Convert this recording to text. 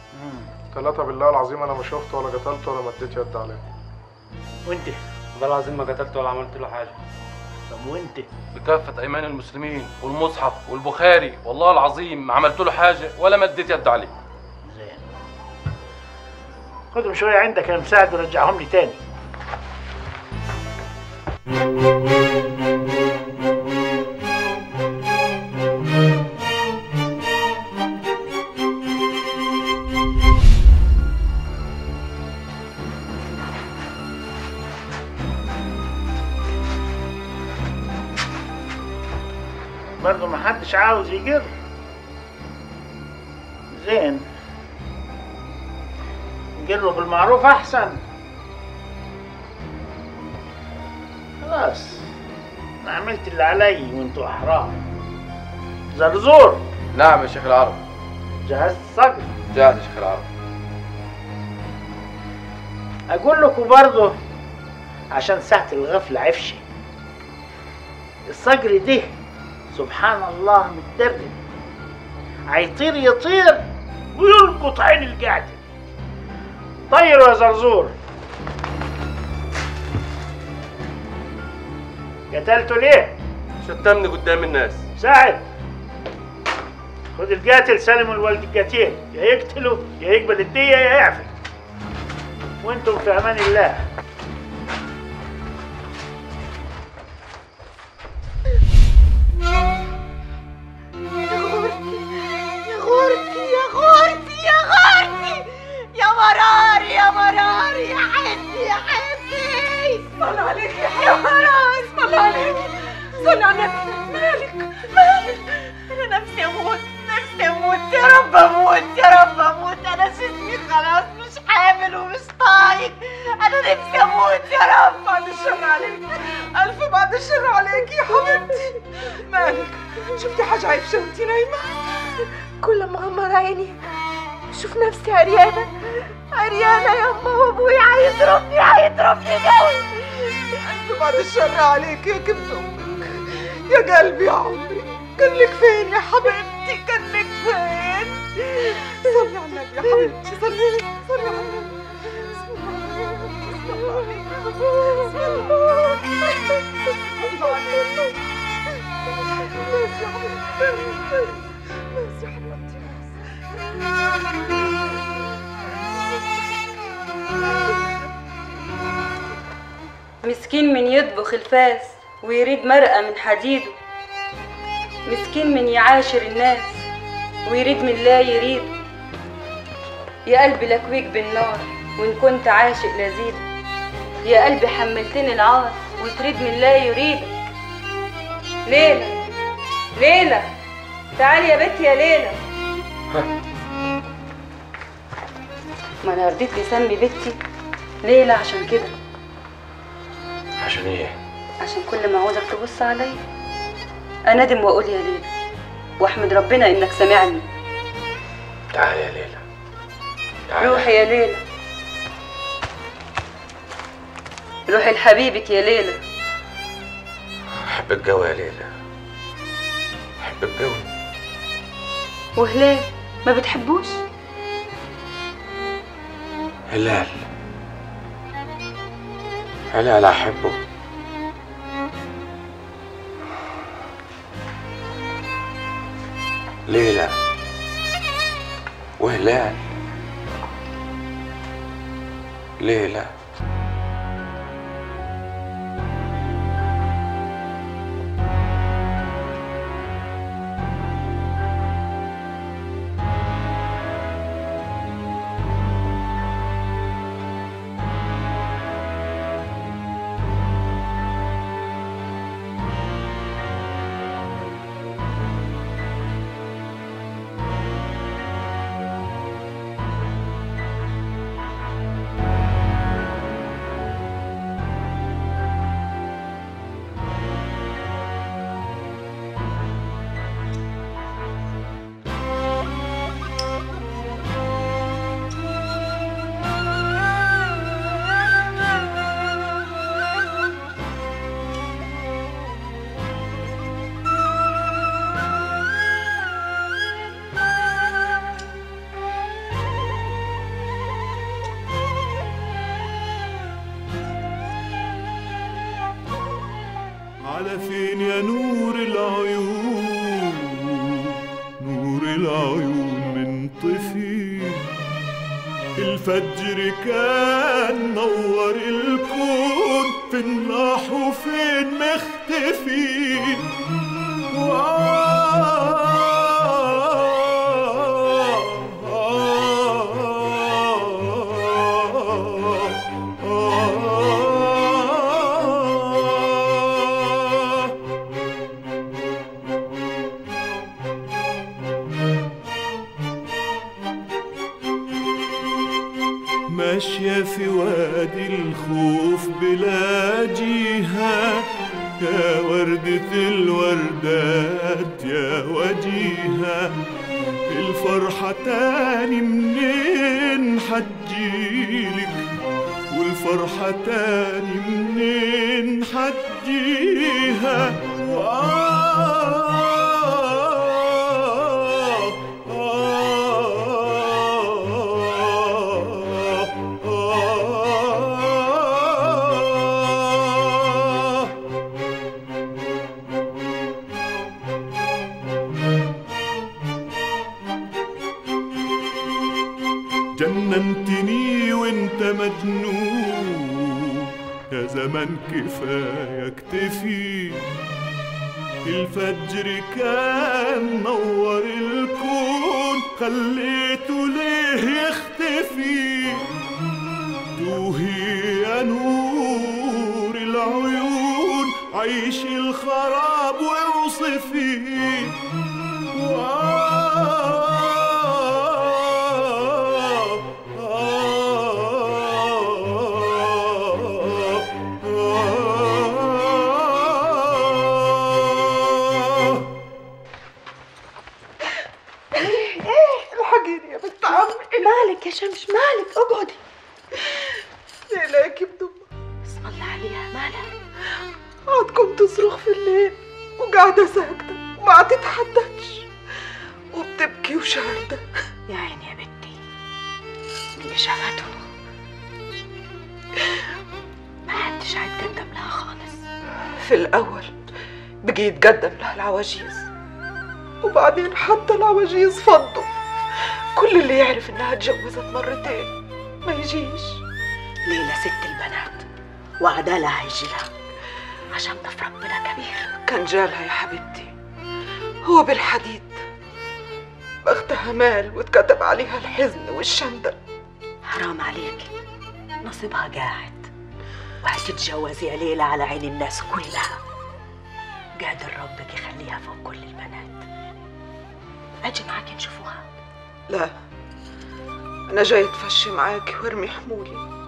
ثلاثة بالله العظيم أنا ما شفته ولا قتلته ولا مديت يد عليه وانت والله العظيم ما قتلته ولا عملت له حاجه طب وانت بكافه ايمان المسلمين والمصحف والبخاري والله العظيم ما عملت له حاجه ولا مديت يد عليه زين خدهم شويه عندك يا مساعد ورجعهم لي تاني برضه ما حدش عاوز يجر زين نجره بالمعروف احسن خلاص انا عملت اللي علي وانتوا احرار زرزور نعم يا شيخ العرب جهزت الصقر جاهز يا شيخ العرب اقول لكم برضه عشان ساعة الغفلة عفشة الصقر ده سبحان الله متدرب هيطير يطير ويلقط عين القاعدة طيروا يا زرزور قتلته ليه؟ شتمني قدام الناس ساعد خد القاتل سلمه لولد القتيل يا يقتله يا يقبل الدية يا يعفي وانتم في امان الله يا غورتي يا غورتي يا غورتي يا مرار يا مرار يا حبي يا حبي صل عليك يا مرار صل عليك صل على النبي مالك مالك انا نفسي اموت نفسي اموت يا رب اموت يا رب اموت انا جسمي خلاص مش حامل ومش طايق انا نفسي اموت يا رب بعد الشر عليك الف بعد الشر عليك يا حبيبتي مالك شفتي حاجه عايشه وانتي نايمه كل ما غمض عيني شوف نفسي عريانة عريانة يا أما وأبوي هيضربني هيضربني قوي ألف بعد الشر عليك يا كبد أمك يا قلبي يا عمري كان لك فين يا حبيبتي كان لك فين صلي على النبي يا حبيبتي صلي صلي على النبي صلي عليك صلي عليك ماشي يا حبيبتي ماشي يا حبيبتي مسكين من يطبخ الفاس ويريد مرقة من حديده مسكين من يعاشر الناس ويريد من لا يريد يا قلبي لكويك بالنار وإن كنت عاشق لذيذ يا قلبي حملتني العار وتريد من لا يريدك ليلى ليلى تعالي يا بنتي يا ليلى ما انا رضيت اسمي بنتي ليلى عشان كده عشان ايه عشان كل ما عاوزك تبص عليا انادم واقول يا ليلى واحمد ربنا انك سامعني تعالي يا ليلى تعالي. روحي يا ليلى روحي لحبيبك يا ليلى احبك قوي يا ليلى احبك قوي وهلال ما بتحبوش هلال هلال احبه ليلى وهلال ليلى على فين يا نور العيون نور العيون منطفي الفجر كان نور الكون فين راح وفين مختفي ماشية في وادي الخوف بلا جهة يا وردة الوردات يا وجيهة الفرحة تاني منين حتجيلك والفرحة تاني منين حتجيها آه آه جننتني وانت مجنون يا زمن كفايه اكتفي الفجر كان نور الكون خليته ليه يختفي توهي يا نور العيون عيش الخراب واوصفي الحقيني يا بنت عمي مالك يا شمس مالك اقعدي ليلاكي بدمة اسم الله عليها مالك قعدكم تصرخ في الليل وقاعدة ساكتة وما تتحدثش وبتبكي وشاردة يا عيني يا بنتي من اللي شافته ما حدش هيتقدم لها خالص في الأول بقي يتقدم لها العواجيز وبعدين حتى العواجيز فضوا كل اللي يعرف انها اتجوزت مرتين ما يجيش ليلى ست البنات وعدالها هيجي لها عشان ضف ربنا كبير كان جالها يا حبيبتي هو بالحديد بختها مال واتكتب عليها الحزن والشندل حرام عليك نصيبها قاعد وهتتجوز يا ليلى على عين الناس كلها قادر ربك يخليها فوق كل البنات اجي معاك نشوفوها لا انا جاي اتفشي معاكي وارمي حمولي